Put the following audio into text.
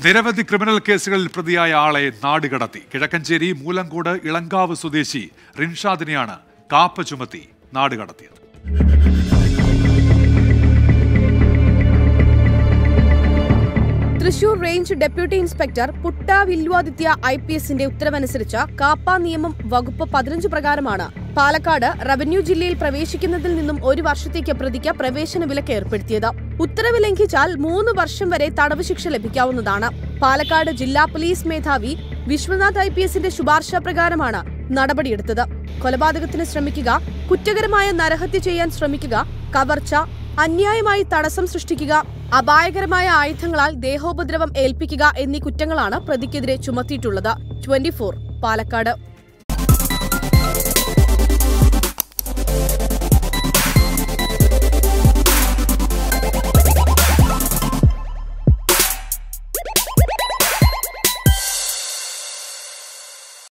നിരവധി ക്രിമിനൽ കേസുകളിൽ പ്രതിയായ ആളെ നാടുകടത്തി കിഴക്കഞ്ചേരി മൂലങ്കോട് ഇളങ്കാവ് സ്വദേശി റിൻഷാദിനെയാണ് കാപ്പ ചുമത്തി നാടുകടത്തിയത് Thrissur range deputy inspector Putta Vilvaditya I P എസിന്റെ ഉത്തരവനുസരിച്ച് കാപ്പ നിയമം വകുപ്പ് പതിനഞ്ച് പ്രകാരമാണ് പാലക്കാട് റവന്യൂ ജില്ലയിൽ പ്രവേശിക്കുന്നതിൽ നിന്നും ഒരു വർഷത്തേക്ക് പ്രതിക്ക് പ്രവേശന വിലക്ക് ഏർപ്പെടുത്തിയത് ഉത്തരവ് ലംഘിച്ചാൽ മൂന്ന് വർഷം വരെ തടവ് ശിക്ഷ ലഭിക്കാവുന്നതാണ് പാലക്കാട് ജില്ലാ പോലീസ് മേധാവി വിശ്വനാഥ് ഐ പി എസിന്റെ ശുപാർശ പ്രകാരമാണ് നടപടിയെടുത്തത് കൊലപാതകത്തിന് ശ്രമിക്കുക കുറ്റകരമായ നരഹത്യ ചെയ്യാൻ ശ്രമിക്കുക കവർച്ച അന്യായമായി തടസ്സം സൃഷ്ടിക്കുക അപായകരമായ ആയുധങ്ങളാൽ ദേഹോപദ്രവം ഏൽപ്പിക്കുക എന്നീ കുറ്റങ്ങളാണ് പ്രതിക്കെതിരെ ചുമത്തിയിട്ടുള്ളത് ട്വന്റി പാലക്കാട്